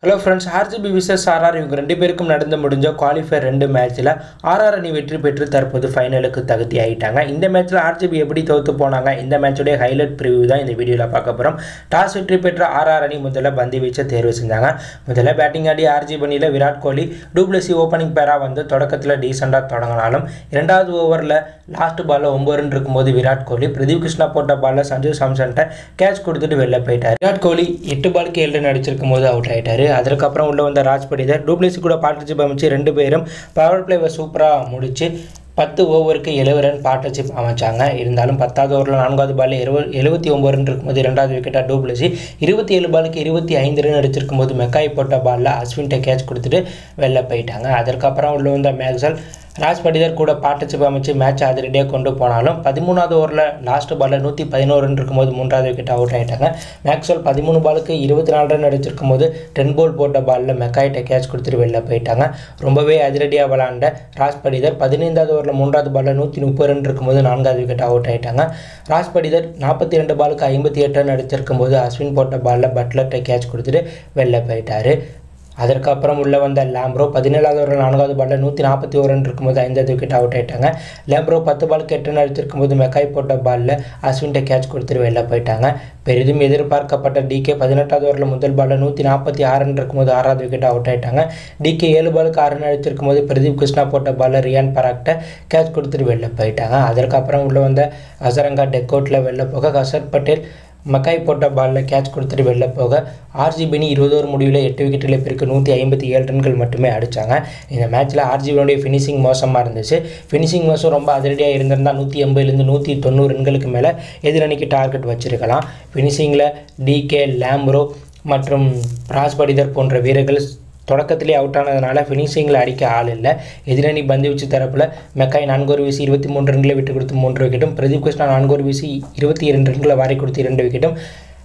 hello friends RCB versus RR இவங்க ரெண்டு பேருக்கும் நடந்து முடிஞ்ச குவாலிஃபயர் ரெண்டு மேட்ச்சில் ஆர்ஆர் அணி வெற்றி பெற்று தற்போது ஃபைனலுக்கு தகுதி ஆகிட்டாங்க இந்த மேட்ச்சில் ஆர்ஜிபி எப்படி தோற்று போனாங்க இந்த மேட்சுடைய ஹைலைட் ப்ரிவ்யூ தான் இந்த வீடியோவில் பார்க்க போகிறோம் டாஸ் வெற்றி பெற்ற ஆர்ஆர் அணி முதல்ல பந்து வீச்சை தேர்வு செஞ்சாங்க முதல்ல பேட்டிங் ஆடி ஆர்ஜிபி அணியில் விராட் கோலி டூப்ளசி ஓப்பனிங் பேரா வந்து தொடக்கத்தில் டீசெண்டாக தொடங்கினாலும் இரண்டாவது ஓவரில் லாஸ்ட் பாலில் ஒம்பது ரன் இருக்கும்போது விராட் கோலி பிரதீப் கிருஷ்ணா போட்ட பாலில் சஞ்சு சாம்சன்ட்ட கேட்ச் கொடுத்துட்டு வெளில போயிட்டார் விராட் கோலி எட்டு பாலுக்கு ஏழு ரன் அடிச்சிருக்கும் போது அவுட் ஆயிட்டாரு அதற்கப்புறம் உள்ள வந்த ராஜ் படிதர் டூப்ளேசி கூட பார்ட்னர்ஷிப் அமைச்சு ரெண்டு பேரும் பவர் பிளேவை சூப்பராக முடிச்சு பத்து ஓவருக்கு எழுபது ரன் பார்ட்னர்ஷிப் அமைச்சாங்க இருந்தாலும் பத்தாவது ஓவரில் நான்காவது பாலில் இருபது எழுபத்தி ஒம்பது ரன் இருக்கும்போது இரண்டாவது விக்கெட்டாக டூப்ளேசி இருபத்தி ஏழு பாலுக்கு இருபத்தி ஐந்து ரன் அடிச்சிருக்கும் போது மெக்காய் போட்ட பாலில் அஸ்வின்ட்ட கேட்ச் கொடுத்துட்டு வெளில போயிட்டாங்க அதற்கப்புறம் உள்ள வந்த மேக்ஸல் ராஜ் படிதர் கூட பார்ட்னர்ஷிப் அமைச்சு மேட்ச் அதிரடியாக கொண்டு போனாலும் பதிமூணாவது ஓவரில் லாஸ்ட் பாலில் நூற்றி பதினோரு ரன் இருக்கும்போது மூன்றாவது விக்கெட் அவுட் ஆகிட்டாங்க மேக்ஸ்வெல் பதிமூணு பாலுக்கு இருபத்தி நாலு ரன் அடிச்சிருக்கும் போது டென் போல் போட்ட பாலில் மெக்காய்ட்ட கேட்ச் கொடுத்துட்டு வெளில போயிட்டாங்க ரொம்பவே அதிரடியாக விளாண்ட ராஜ் படிதர் பதினைந்தாவது ஓவரில் மூன்றாவது பாலில் நூற்றி முப்பது ரன் இருக்கும்போது நான்காவது விக்கெட் அவுட் ஆகிட்டாங்க ராஜ் படிதர் நாற்பத்தி ரெண்டு பாலுக்கு ஐம்பத்தி எட்டு ரன் அடிச்சிருக்கும் போது அஸ்வின் போட்ட பாலில் பட்லர்கிட்ட கேட்ச் கொடுத்துட்டு வெளில போயிட்டாரு அதற்கப்புறம் உள்ள வந்த லேம்ப்ரோ பதினேழாவது ஓவர் நான்காவது பாலில் நூற்றி நாற்பத்தி ஒரு ரன் இருக்கும்போது ஐந்தாவது விக்கெட் அவுட் ஆயிட்டாங்க லேம்ப்ரோ பத்து பாலுக்கு எட்டு ரன் அடிச்சிருக்கும் போது மெக்காய் போட்ட பாலில் அஸ்வின்ட்ட கேட்ச் கொடுத்துட்டு வெளில போயிட்டாங்க பெரிதும் எதிர்பார்க்கப்பட்ட டிகே பதினெட்டாவது ஓவரில் முதல் பாலில் நூற்றி நாற்பத்தி ஆறு ரன் இருக்கும்போது ஆறாவது விக்கெட் அவுட் ஆயிட்டாங்க டிகே ஏழு பாலுக்கு ஆறு ரன் அடிச்சிருக்கும் போது பிரதீப் கிருஷ்ணா போட்ட பாலில் ரியான் பராக்ட்ட கேட்ச் கொடுத்துட்டு வெளில போயிட்டாங்க அதற்கப்புறம் உள்ள வந்த அசரங்கா டெக்கோட்டில் வெளில போக ஹசர் பட்டேல் மக்காய் போட்ட பாலில் கேட்ச் கொடுத்துட்டு வெளில போக ஆர்ஜிபினி இருபது ஓவர் முடிவில் எட்டு விக்கெட் இழப்பிற்கு நூற்றி ஐம்பத்தி ஏழு ரன்கள் மட்டுமே அடித்தாங்க இந்த மேட்ச்சில் ஆர்ஜிபியோடைய ஃபினிஷிங் மோசமாக இருந்துச்சு ஃபினிஷிங் மோசம் ரொம்ப அதிரடியாக இருந்திருந்தால் நூற்றி எண்பதுலேருந்து நூற்றி தொண்ணூறு ரன்களுக்கு மேலே எதிரணிக்கு டார்கெட் வச்சிருக்கலாம் ஃபினிஷிங்கில் டிகே லேம்ப்ரோ மற்றும் ராஜ் படிதர் போன்ற வீரர்கள் தொடக்கத்திலே அவுட் ஆனதுனால ஃபினிஷிங்கில் அடிக்க ஆள் இல்லை எதிரணி பந்து வீச்சு தரப்பில் மெக்காய் நான்கு ஒரு வீசி இருபத்தி மூன்று ரன்களை விட்டு கொடுத்து மூன்று விக்கெட்டும் பிரதீப் கிருஷ்ணா நான்கு ஒரு வீசி இருபத்தி இரண்டு ரன்களை வாரி கொடுத்து இரண்டு விக்கெட்டும்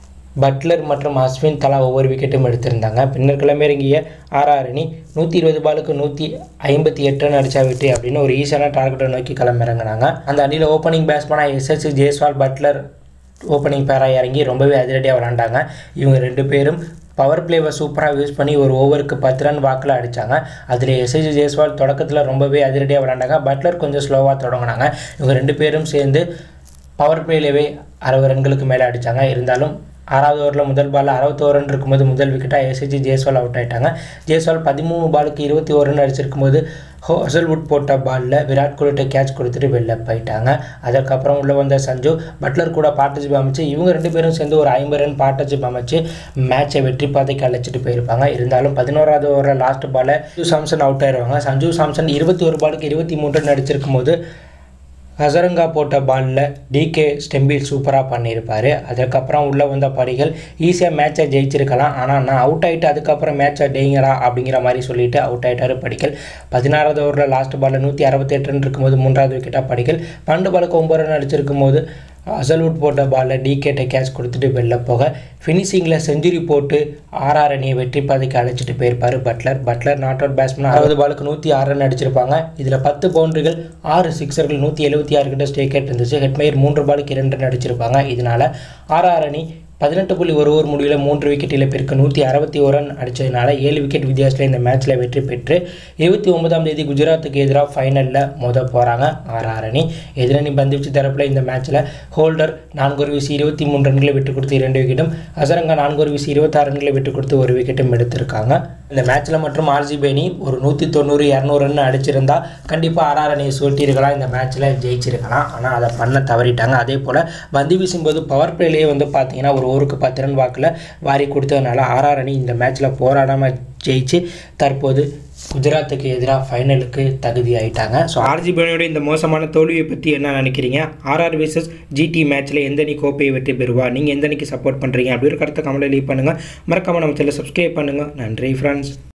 பட்லர் மற்றும் அஸ்வின் தலா ஒவ்வொரு விக்கெட்டும் எடுத்திருந்தாங்க பின்னர் கிளம்பிறங்கிய ஆர்ஆர் அணி நூற்றி இருபது பாலுக்கு நூற்றி ஐம்பத்தி எட்டு ரன் அடிச்சா வெற்றி அப்படின்னு ஒரு ஈஸியான டார்கெட்டை நோக்கி கிளம்பிறங்கினாங்க அந்த அணியில் ஓப்பனிங் பேட்ஸ்மேனாக எஸ்எஸ் ஜெய்ஸ்வால் பட்லர் ஓப்பனிங் பேராக இறங்கி ரொம்பவே அதிரடியாக விளாண்டாங்க இவங்க ரெண்டு பேரும் பவர் பிளேவை சூப்பராக யூஸ் பண்ணி ஒரு ஓவருக்கு பத்து ரன் வாக்கில் அடித்தாங்க அதில் எஸ்ஐஜி ஜெய்ஸ்வால் தொடக்கத்தில் ரொம்பவே அதிரடியாக விளாண்டாங்க பட்லர் கொஞ்சம் ஸ்லோவாக தொடங்கினாங்க இவங்க ரெண்டு பேரும் சேர்ந்து பவர் பிளேலவே அறுபது ரன்களுக்கு மேலே அடித்தாங்க இருந்தாலும் ஆறாவது ஓவரில் முதல் பாலில் அறுபத்தோரு ரன் இருக்கும்போது முதல் விக்கெட்டாக எஸ்எஸ்ஜி ஜெய்ஸ்வால் அவுட் ஆயிட்டாங்க ஜெய்ஸ்வால் பதிமூணு பாலுக்கு இருபத்தி ஒரு ரன் அடிச்சிருக்கும்போது ஹோசல்வுட் போட்ட பாலில் விராட் கோலிட்ட கேட்ச் கொடுத்துட்டு வெளில போயிட்டாங்க அதற்கப்புறம் உள்ளே வந்த சஞ்சு பட்லர் கூட பார்ட்னர்ஷிப் அமைச்சு இவங்க ரெண்டு பேரும் சேர்ந்து ஒரு ஐம்பது ரன் பார்ட்னர்ஷிப் அமைச்சு மேட்சை வெற்றி பாதைக்கு அழைச்சிட்டு போயிருப்பாங்க இருந்தாலும் பதினோராவது ஓவரில் லாஸ்ட் பாலில் சஞ்சு சாம்சன் அவுட் ஆயிடுவாங்க சஞ்சு சாம்சன் இருபத்தி ஒரு பாலுக்கு இருபத்தி மூன்று ரன் அடிச்சிருக்கும் போது ஹசரங்கா போட்ட பாலில் டிகே ஸ்டெம்பில் சூப்பராக பண்ணியிருப்பார் அதுக்கப்புறம் உள்ளே வந்த படிகள் ஈஸியாக மேட்சை ஜெயிச்சிருக்கலாம் ஆனால் நான் அவுட் ஆகிட்டு அதுக்கப்புறம் மேட்சை டெய்ங்கடா அப்படிங்கிற மாதிரி சொல்லிட்டு அவுட் ஆகிட்டார் படிக்கல் பதினாறாவது ஓவரில் லாஸ்ட் பாலில் நூற்றி அறுபத்தெட்டு ரன் இருக்கும்போது மூன்றாவது விக்கெட்டாக படிக்கல் பன்னெண்டு பாலுக்கு ஒம்பது ரன் அடிச்சிருக்கும் போது அசல்வுட் போட்ட பாலில் டிகேட்டை கேட்ச் கொடுத்துட்டு வெளில போக ஃபினிஷிங்கில் செஞ்சுரி போட்டு ஆர்ஆர் அணியை வெற்றி பாதைக்கு அழைச்சிட்டு போயிருப்பார் Buttler Buttler not out batsman அறுபது பாலுக்கு நூற்றி ஆறு ரன் அடிச்சிருப்பாங்க இதில் பத்து பவுண்டரிகள் ஆறு சிக்ஸர்கள் நூற்றி எழுபத்தி ஆறு கிட்ட ஸ்டேக்கெட் இருந்துச்சு ஹெட்மேயர் மூன்று பாலுக்கு இரண்டு ரன் அடிச்சிருப்பாங்க இதனால் ஆர்ஆர் அணி பதினெட்டு புள்ளி ஒரு ஓவர் முடிவில் மூன்று விக்கெட் இழப்பிற்கு நூற்றி அறுபத்தி ஒரு ரன் அடித்ததுனால ஏழு விக்கெட் வித்தியாசத்தில் இந்த மேட்ச்சில் வெற்றி பெற்று இருபத்தி ஒன்பதாம் தேதி குஜராத்துக்கு எதிராக ஃபைனலில் மோத போகிறாங்க ஆர்ஆர் அணி எதிரணி பந்துவீச்சு தரப்பில் இந்த மேட்ச்சில் ஹோல்டர் நான்கு ஒரு வீசி இருபத்தி மூணு ரன்களை விட்டு கொடுத்து இரண்டு விக்கெட்டும் அசரங்கா நான்கு ஒரு வீசி இருபத்தாறு ரன்களை விட்டு கொடுத்து ஒரு விக்கெட்டும் எடுத்திருக்காங்க இந்த மேட்ச்சில் மற்றும் ஆர்ஜிபி அணி ஒரு நூற்றி தொண்ணூறு இரநூறு ரன் அடிச்சிருந்தா கண்டிப்பாக ஆர்ஆர் அணியை சுட்டிருக்கலாம் இந்த மேட்ச்சில் ஜெயிச்சிருக்கலாம் ஆனால் அதை பண்ண தவறிட்டாங்க அதே போல் பந்து வீசும்போது பவர் பிளேலேயே வந்து பார்த்தீங்கன்னா ஒரு ஓவருக்கு பத்து ரன் வாக்கில் வாரி கொடுத்ததுனால ஆர்ஆர் அணி இந்த மேட்ச்சில் போராடாமல் ஜெயிச்சு தற்போது குஜராத்துக்கு எதிராக ஃபைனலுக்கு தகுதி ஆயிட்டாங்க ஸோ ஆர்ஜிபி அணியோட இந்த மோசமான தோல்வியை பற்றி என்ன நினைக்கிறீங்க ஆர்ஆர் விசஸ் ஜிடி மேட்ச்சில் எந்த அணி கோப்பையை வெற்றி பெறுவா நீங்கள் எந்த அணிக்கு சப்போர்ட் பண்ணுறீங்க அப்படி ஒரு கருத்தை கமெண்ட்டில் லீவ் பண்ணுங்கள் மறக்காமல் நம்ம சேனலை சப்ஸ்கிரைப் பண்ணுங்கள் நன்றி ஃப்ரெண்ட்ஸ்